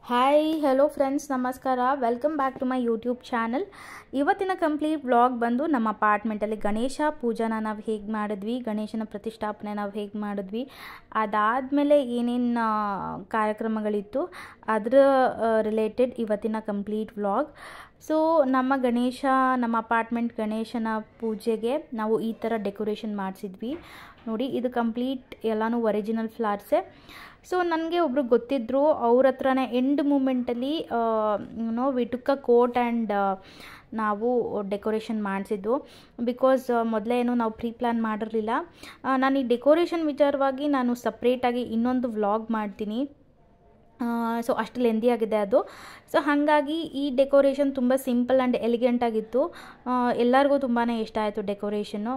Hi hello friends ನಮಸ್ಕಾರ welcome back to my YouTube channel ಇವತ್ತಿನ complete vlog ಬಂದು ನಮ್ಮ ಅಪಾರ್ಟ್ಮೆಂಟಲ್ಲಿ ಗಣೇಶ ಪೂಜಾನ ನಾವು ಹೇಗೆ ಮಾಡಿದ್ವಿ ಗಣೇಶನ ಪ್ರತಿಷ್ಠಾಪನೆ ನಾವು ಹೇಗೆ ಮಾಡಿದ್ವಿ ಅದಾದಮೇಲೆ ಏನೇನು ಕಾರ್ಯಕ್ರಮಗಳಿತ್ತು ಅದರ ರಿಲೇಟೆಡ್ ಇವತ್ತಿನ ಕಂಪ್ಲೀಟ್ ವ್ಲಾಗ್ ಸೊ ನಮ್ಮ ಗಣೇಶ ನಮ್ಮ ಅಪಾರ್ಟ್ಮೆಂಟ್ ಗಣೇಶನ ಪೂಜೆಗೆ ನಾವು ಈ ಥರ ಡೆಕೋರೇಷನ್ ಮಾಡಿಸಿದ್ವಿ ನೋಡಿ ಇದು ಕಂಪ್ಲೀಟ್ ಎಲ್ಲನೂ ಒರಿಜಿನಲ್ ಫ್ಲವರ್ಸೇ ಸೊ ನನಗೆ ಒಬ್ಬರು ಗೊತ್ತಿದ್ದರು ಅವ್ರ ಹತ್ರನೇ ಎಂಡ್ ಮೂಮೆಂಟಲ್ಲಿ no we took a coat and ನಾವು ಡೆಕೋರೇಷನ್ ಮಾಡಿಸಿದ್ದು ಬಿಕಾಸ್ ಮೊದಲೇ ಏನು ನಾವು ಪ್ರೀ ಪ್ಲ್ಯಾನ್ ಮಾಡಿರಲಿಲ್ಲ ನಾನು ಈ ಡೆಕೋರೇಷನ್ ವಿಚಾರವಾಗಿ ನಾನು ಸಪ್ರೇಟಾಗಿ ಇನ್ನೊಂದು ವ್ಲಾಗ್ ಮಾಡ್ತೀನಿ ಸೊ ಅಷ್ಟು ಲೆಂದಿ ಆಗಿದೆ ಅದು ಸೊ ಹಾಗಾಗಿ ಈ ಡೆಕೋರೇಷನ್ ತುಂಬ ಸಿಂಪಲ್ ಆ್ಯಂಡ್ ಎಲಿಗೆಂಟ್ ಆಗಿತ್ತು ಎಲ್ಲರಿಗೂ ತುಂಬಾ ಇಷ್ಟ ಆಯಿತು ಡೆಕೋರೇಷನ್ನು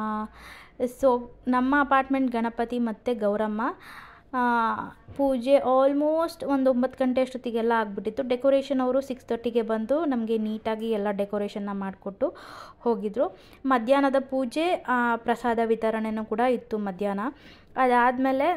ಸೊ ನಮ್ಮ ಅಪಾರ್ಟ್ಮೆಂಟ್ ಗಣಪತಿ ಮತ್ತು ಗೌರಮ್ಮ ಪೂಜೆ ಆಲ್ಮೋಸ್ಟ್ ಒಂದು ಒಂಬತ್ತು ಗಂಟೆ ಅಷ್ಟೊತ್ತಿಗೆಲ್ಲ ಆಗಿಬಿಟ್ಟಿತ್ತು ಡೆಕೋರೇಷನ್ ಅವರು ಸಿಕ್ಸ್ ತರ್ಟಿಗೆ ಬಂದು ನಮಗೆ ನೀಟಾಗಿ ಎಲ್ಲ ಡೆಕೋರೇಷನ್ನ ಮಾಡಿಕೊಟ್ಟು ಹೋಗಿದ್ರು ಮಧ್ಯಾಹ್ನದ ಪೂಜೆ ಪ್ರಸಾದ ವಿತರಣೆನೂ ಕೂಡ ಇತ್ತು ಮಧ್ಯಾಹ್ನ ಅದಾದಮೇಲೆ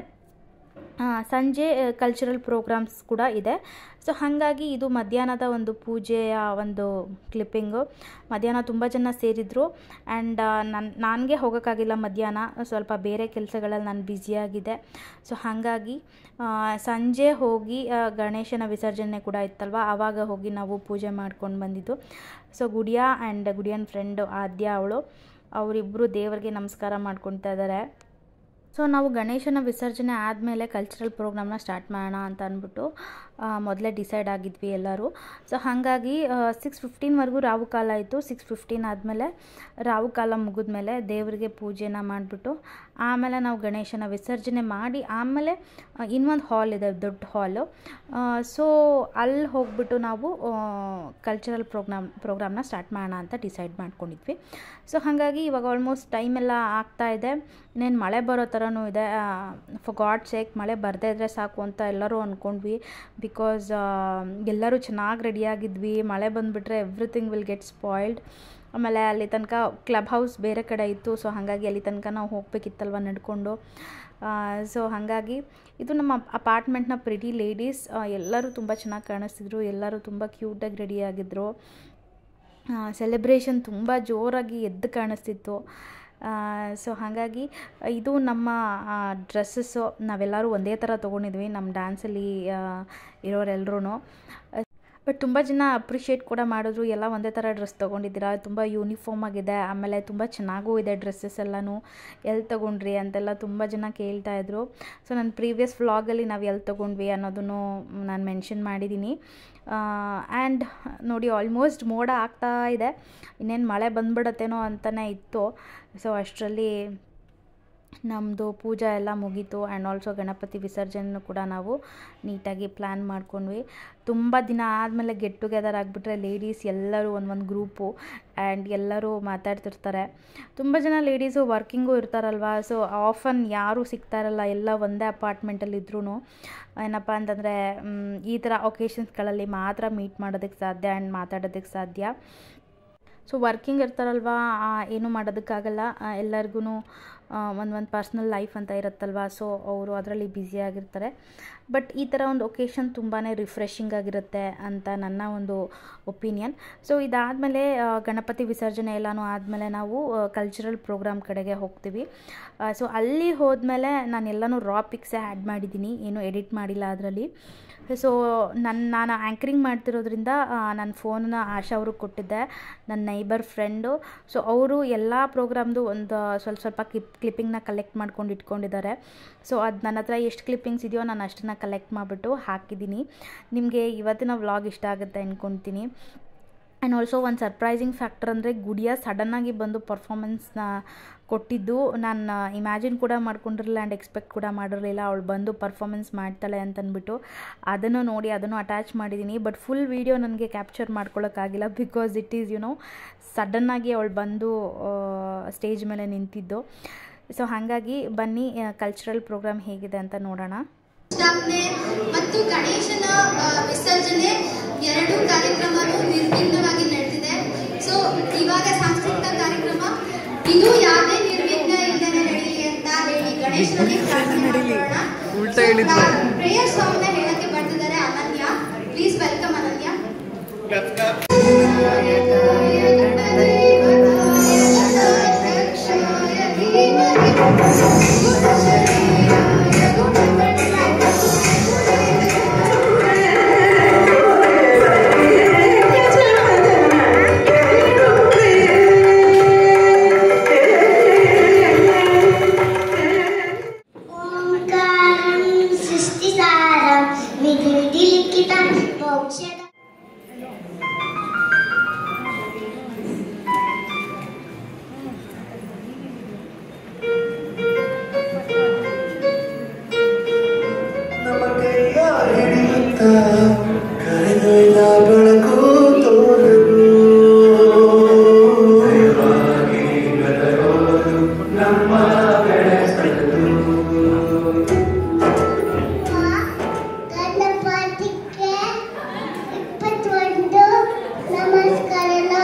ಸಂಜೆ ಕಲ್ಚರಲ್ ಪ್ರೋಗ್ರಾಮ್ಸ್ ಕೂಡ ಇದೆ ಸೊ ಹಾಗಾಗಿ ಇದು ಮಧ್ಯಾಹ್ನದ ಒಂದು ಪೂಜೆಯ ಒಂದು ಕ್ಲಿಪ್ಪಿಂಗು ಮಧ್ಯಾಹ್ನ ತುಂಬ ಜನ ಸೇರಿದರು ಆ್ಯಂಡ್ ನನ್ನ ನನಗೆ ಹೋಗೋಕ್ಕಾಗಿಲ್ಲ ಮಧ್ಯಾಹ್ನ ಸ್ವಲ್ಪ ಬೇರೆ ಕೆಲಸಗಳಲ್ಲಿ ನಾನು ಬ್ಯುಸಿಯಾಗಿದೆ ಸೊ ಹಾಗಾಗಿ ಸಂಜೆ ಹೋಗಿ ಗಣೇಶನ ವಿಸರ್ಜನೆ ಕೂಡ ಇತ್ತಲ್ವ ಆವಾಗ ಹೋಗಿ ನಾವು ಪೂಜೆ ಮಾಡ್ಕೊಂಡು ಬಂದಿದ್ದು ಸೊ ಗುಡಿಯಾ ಆ್ಯಂಡ್ ಗುಡಿಯನ್ ಫ್ರೆಂಡು ಆದ್ಯ ಅವಳು ಅವರಿಬ್ಬರು ದೇವರಿಗೆ ನಮಸ್ಕಾರ ಮಾಡ್ಕೊತಾ ಇದ್ದಾರೆ ಸೊ ನಾವು ಗಣೇಶನ ವಿಸರ್ಜನೆ ಆದಮೇಲೆ ಕಲ್ಚರಲ್ ಪ್ರೋಗ್ರಾಮ್ನ ಸ್ಟಾರ್ಟ್ ಮಾಡೋಣ ಅಂತ ಅಂದ್ಬಿಟ್ಟು ಮೊದಲೇ ಡಿಸೈಡ್ ಆಗಿದ್ವಿ ಎಲ್ಲರೂ ಸೊ ಹಾಗಾಗಿ ಸಿಕ್ಸ್ ಫಿಫ್ಟೀನ್ವರೆಗೂ ರಾವು ಕಾಲ ಇತ್ತು ಸಿಕ್ಸ್ ಫಿಫ್ಟೀನ್ ಆದಮೇಲೆ ರಾವು ಕಾಲ ಮುಗಿದ್ಮೇಲೆ ದೇವರಿಗೆ ಪೂಜೆನ ಮಾಡಿಬಿಟ್ಟು ಆಮೇಲೆ ನಾವು ಗಣೇಶನ ವಿಸರ್ಜನೆ ಮಾಡಿ ಆಮೇಲೆ ಇನ್ನೊಂದು ಹಾಲ್ ಇದೆ ದೊಡ್ಡ ಹಾಲು ಸೊ ಅಲ್ಲಿ ಹೋಗ್ಬಿಟ್ಟು ನಾವು ಕಲ್ಚರಲ್ ಪ್ರೋಗ್ರಾಮ್ ಪ್ರೋಗ್ರಾಮ್ನ ಸ್ಟಾರ್ಟ್ ಮಾಡೋಣ ಅಂತ ಡಿಸೈಡ್ ಮಾಡ್ಕೊಂಡಿದ್ವಿ ಸೊ ಹಾಗಾಗಿ ಇವಾಗ ಆಲ್ಮೋಸ್ಟ್ ಟೈಮ್ ಎಲ್ಲ ಆಗ್ತಾ ಇದೆ ಇನ್ನೇನು ಮಳೆ ಬರೋ ಥರನೂ ಇದೆ ಫಾರ್ ಗಾಡ್ ಸೇಕ್ ಮಳೆ ಬರದೇ ಇದ್ದರೆ ಸಾಕು ಅಂತ ಎಲ್ಲರೂ ಅಂದ್ಕೊಂಡ್ವಿ ಬಿಕಾಸ್ ಎಲ್ಲರೂ ಚೆನ್ನಾಗಿ ರೆಡಿಯಾಗಿದ್ವಿ ಮಳೆ ಬಂದುಬಿಟ್ರೆ ಎವ್ರಿಥಿಂಗ್ ವಿಲ್ ಗೆಟ್ ಸ್ಪಾಯ್ಲ್ಡ್ ಆಮೇಲೆ ಅಲ್ಲಿ ತನಕ ಕ್ಲಬ್ ಹೌಸ್ ಬೇರೆ ಕಡೆ ಇತ್ತು ಸೊ ಹಾಗಾಗಿ ಅಲ್ಲಿ ತನಕ ನಾವು ಹೋಗಬೇಕಿತ್ತಲ್ವ ನಡ್ಕೊಂಡು ಸೊ ಹಾಗಾಗಿ ಇದು ನಮ್ಮ ಅಪಾರ್ಟ್ಮೆಂಟ್ನ ಪ್ರಿಟಿ ಲೇಡೀಸ್ ಎಲ್ಲರೂ ತುಂಬ ಚೆನ್ನಾಗಿ ಕಾಣಿಸ್ತಿದ್ರು ಎಲ್ಲರೂ ತುಂಬ ಕ್ಯೂಟಾಗಿ ರೆಡಿಯಾಗಿದ್ದರು ಸೆಲೆಬ್ರೇಷನ್ ತುಂಬ ಜೋರಾಗಿ ಎದ್ದು ಕಾಣಿಸ್ತಿತ್ತು ಸೊ ಹಾಗಾಗಿ ಇದು ನಮ್ಮ ಡ್ರೆಸ್ಸಸ್ಸು ನಾವೆಲ್ಲರೂ ಒಂದೇ ಥರ ತೊಗೊಂಡಿದ್ವಿ ನಮ್ಮ ಡ್ಯಾನ್ಸಲ್ಲಿ ಇರೋರೆಲ್ಲರೂ ಬಟ್ ತುಂಬ ಜನ ಅಪ್ರಿಷಿಯೇಟ್ ಕೂಡ ಮಾಡಿದ್ರು ಎಲ್ಲ ಒಂದೇ ಥರ ಡ್ರೆಸ್ ತೊಗೊಂಡಿದ್ದೀರಾ ತುಂಬ ಯೂನಿಫಾರ್ಮ್ ಆಗಿದೆ ಆಮೇಲೆ ತುಂಬ ಚೆನ್ನಾಗೂ ಇದೆ ಡ್ರೆಸ್ಸಸ್ ಎಲ್ಲನೂ ಎಲ್ಲಿ ತೊಗೊಂಡ್ರಿ ಅಂತೆಲ್ಲ ತುಂಬ ಜನ ಕೇಳ್ತಾಯಿದ್ರು ಸೊ ನನ್ನ ಪ್ರೀವಿಯಸ್ ವ್ಲಾಗಲ್ಲಿ ನಾವು ಎಲ್ಲಿ ತೊಗೊಂಡ್ವಿ ಅನ್ನೋದನ್ನು ನಾನು ಮೆನ್ಷನ್ ಮಾಡಿದ್ದೀನಿ ಆ್ಯಂಡ್ ನೋಡಿ ಆಲ್ಮೋಸ್ಟ್ ಮೋಡ ಆಗ್ತಾ ಇದೆ ಇನ್ನೇನು ಮಳೆ ಬಂದ್ಬಿಡತ್ತೇನೋ ಅಂತಲೇ ಇತ್ತು ಸೊ ಅಷ್ಟರಲ್ಲಿ ನಮ್ಮದು ಪೂಜಾ ಎಲ್ಲ ಮುಗೀತು ಆ್ಯಂಡ್ ಆಲ್ಸೋ ಗಣಪತಿ ವಿಸರ್ಜನೆಯೂ ಕೂಡ ನಾವು ನೀಟಾಗಿ ಪ್ಲ್ಯಾನ್ ಮಾಡ್ಕೊಂಡ್ವಿ ತುಂಬ ದಿನ ಆದಮೇಲೆ ಗೆಟ್ ಟುಗೆದರ್ ಆಗಿಬಿಟ್ರೆ ಲೇಡೀಸ್ ಎಲ್ಲರೂ ಒಂದೊಂದು ಗ್ರೂಪು ಆ್ಯಂಡ್ ಎಲ್ಲರೂ ಮಾತಾಡ್ತಿರ್ತಾರೆ ತುಂಬ ಜನ ಲೇಡೀಸು ವರ್ಕಿಂಗು ಇರ್ತಾರಲ್ವ ಸೊ ಆಫನ್ ಯಾರೂ ಸಿಗ್ತಾರಲ್ಲ ಎಲ್ಲ ಒಂದೇ ಅಪಾರ್ಟ್ಮೆಂಟಲ್ಲಿ ಇದ್ರೂ ಏನಪ್ಪ ಅಂತಂದರೆ ಈ ಥರ ಒಕೇಶನ್ಸ್ಗಳಲ್ಲಿ ಮಾತ್ರ ಮೀಟ್ ಮಾಡೋದಕ್ಕೆ ಸಾಧ್ಯ ಆ್ಯಂಡ್ ಮಾತಾಡೋದಕ್ಕೆ ಸಾಧ್ಯ ಸೊ ವರ್ಕಿಂಗ್ ಇರ್ತಾರಲ್ವ ಏನು ಮಾಡೋದಕ್ಕಾಗಲ್ಲ ಎಲ್ಲರಿಗೂ ಒಂದು ಒಂದು ಪರ್ಸ್ನಲ್ ಲೈಫ್ ಅಂತ ಇರುತ್ತಲ್ವ ಸೊ ಅವರು ಅದರಲ್ಲಿ ಬ್ಯುಸಿಯಾಗಿರ್ತಾರೆ ಬಟ್ ಈ ಥರ ಒಂದು ಒಕೇಶನ್ ತುಂಬಾ ರಿಫ್ರೆಶಿಂಗ್ ಆಗಿರುತ್ತೆ ಅಂತ ನನ್ನ ಒಂದು ಒಪಿನಿಯನ್ ಸೊ ಇದಾದಮೇಲೆ ಗಣಪತಿ ವಿಸರ್ಜನೆ ಎಲ್ಲನೂ ಆದಮೇಲೆ ನಾವು ಕಲ್ಚರಲ್ ಪ್ರೋಗ್ರಾಮ್ ಕಡೆಗೆ ಹೋಗ್ತೀವಿ ಸೊ ಅಲ್ಲಿ ಹೋದ್ಮೇಲೆ ನಾನು ಎಲ್ಲನೂ ರಾ ಪಿಕ್ಸೇ ಆ್ಯಡ್ ಮಾಡಿದ್ದೀನಿ ಏನು ಎಡಿಟ್ ಮಾಡಿಲ್ಲ ಅದರಲ್ಲಿ ಸೊ ನನ್ನ ನಾನು ಆ್ಯಂಕರಿಂಗ್ ಮಾಡ್ತಿರೋದ್ರಿಂದ ನನ್ನ ಫೋನನ್ನ ಆಶಾ ಅವ್ರಿಗೆ ಕೊಟ್ಟಿದ್ದೆ ನನ್ನ ನೈಬರ್ ಫ್ರೆಂಡು ಸೊ ಅವರು ಎಲ್ಲ ಪ್ರೋಗ್ರಾಮ್ದು ಒಂದು ಸ್ವಲ್ಪ ಸ್ವಲ್ಪ ಕ್ಲಿಪ್ ಕ್ಲಿಪ್ಪಿಂಗ್ನ ಕಲೆಕ್ಟ್ ಮಾಡ್ಕೊಂಡು ಇಟ್ಕೊಂಡಿದ್ದಾರೆ ಸೊ ಅದು ನನ್ನ ಹತ್ರ ಎಷ್ಟು ಕ್ಲಿಪ್ಪಿಂಗ್ಸ್ ಇದೆಯೋ ನಾನು ಅಷ್ಟನ್ನು ಕಲೆಕ್ಟ್ ಮಾಡಿಬಿಟ್ಟು ಹಾಕಿದ್ದೀನಿ ನಿಮಗೆ ಇವತ್ತಿನ ವ್ಲಾಗ್ ಇಷ್ಟ ಆಗುತ್ತೆ ಅಂದ್ಕೊತೀನಿ ಆ್ಯಂಡ್ ಆಲ್ಸೋ ಒಂದು ಸರ್ಪ್ರೈಸಿಂಗ್ ಫ್ಯಾಕ್ಟರ್ ಅಂದರೆ ಗುಡಿಯ ಸಡನ್ನಾಗಿ ಬಂದು ಪರ್ಫಾಮೆನ್ಸ್ನ ಕೊಟ್ಟಿದ್ದು ನಾನು ಇಮ್ಯಾಜಿನ್ ಕೂಡ ಮಾಡ್ಕೊಂಡಿರಲಿಲ್ಲ ಆ್ಯಂಡ್ ಎಕ್ಸ್ಪೆಕ್ಟ್ ಕೂಡ ಮಾಡಿರಲಿಲ್ಲ ಅವಳು ಬಂದು ಪರ್ಫಾಮೆನ್ಸ್ ಮಾಡ್ತಾಳೆ ಅಂತಂದ್ಬಿಟ್ಟು ಅದನ್ನು ನೋಡಿ ಅದನ್ನು ಅಟ್ಯಾಚ್ ಮಾಡಿದ್ದೀನಿ ಬಟ್ ಫುಲ್ ವೀಡಿಯೋ ನನಗೆ ಕ್ಯಾಪ್ಚರ್ ಮಾಡ್ಕೊಳ್ಳೋಕ್ಕಾಗಿಲ್ಲ because it is you know ಸಡನ್ನಾಗಿ ಅವಳು ಬಂದು ಸ್ಟೇಜ್ ಮೇಲೆ ನಿಂತಿದ್ದು ಸೊ ಹಾಗಾಗಿ ಬನ್ನಿ ಕಲ್ಚರಲ್ ಪ್ರೋಗ್ರಾಮ್ ಹೇಗಿದೆ ಅಂತ ನೋಡೋಣ ಮತ್ತು ಗಣೇಶನ ವಿಸರ್ಜನೆ ಎರಡು ಕಾರ್ಯಕ್ರಮನೂ ನಿರ್ವಿಘ್ನವಾಗಿ ನಡೆದಿದೆ ಸೊ ಇವಾಗ ಸಾಂಸ್ಕೃತಿಕ ಕಾರ್ಯಕ್ರಮ ಇದು ಯಾವುದೇ ನಿರ್ವಿಘ್ನ ಇಲ್ಲದೆ ನಡೀಲಿ ಅಂತ ಹೇಳಿ ಗಣೇಶನಿಗೆ ಪ್ರಾರ್ಥನೆ ಮಾಡೋಣ ಉಲ್ಟಾ ಹೇಳಿದ್ರು. ಪ್ರೇಯರ್ ಸಾಂಗ್ ನ ಹೇಳಕ್ಕೆ ಬರ್ತಿದ್ದಾರೆ ಅನನ್ಯ ఓంకారం సృష్టిసారం విధి విధి లిఖితం మోక్షద ನಮಗೆಲ್ಲ ಹಿಡಿಯುತ್ತ ಕರೆದೊಯ್ದ ಬೆಳಕು ತೋರಲು ನಮ್ಮ ಬೆಳೆಸಲು ಗಣಪತಿಗೆ ಇಪ್ಪತ್ತೊಂದು ನಮಸ್ಕಾರಗಳು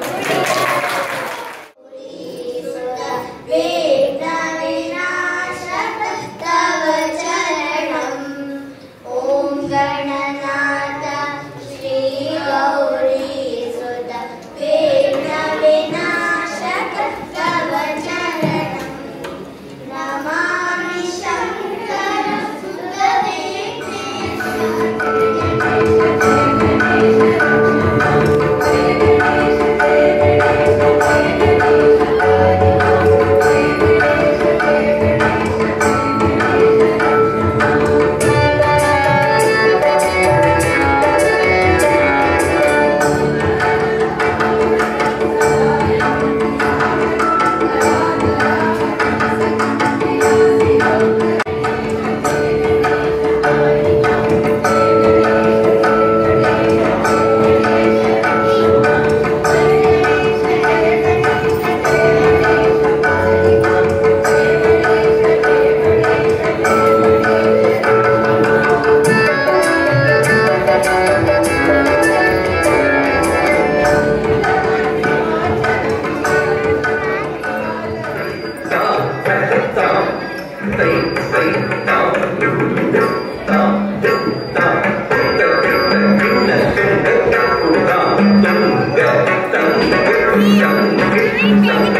ವೇದ ವಿನಾಶಕ ತವ ಚರಣಂ ಓಂ ಗಣನಾಥ ಶ್ರೀ ಗೌರಿ ಸುತ ವೇದ ವಿನಾಶಕ ತವ ಚರಣಂ ನಮಾಮಿ ಶಂಕರ ಸುತದೇ Thank you.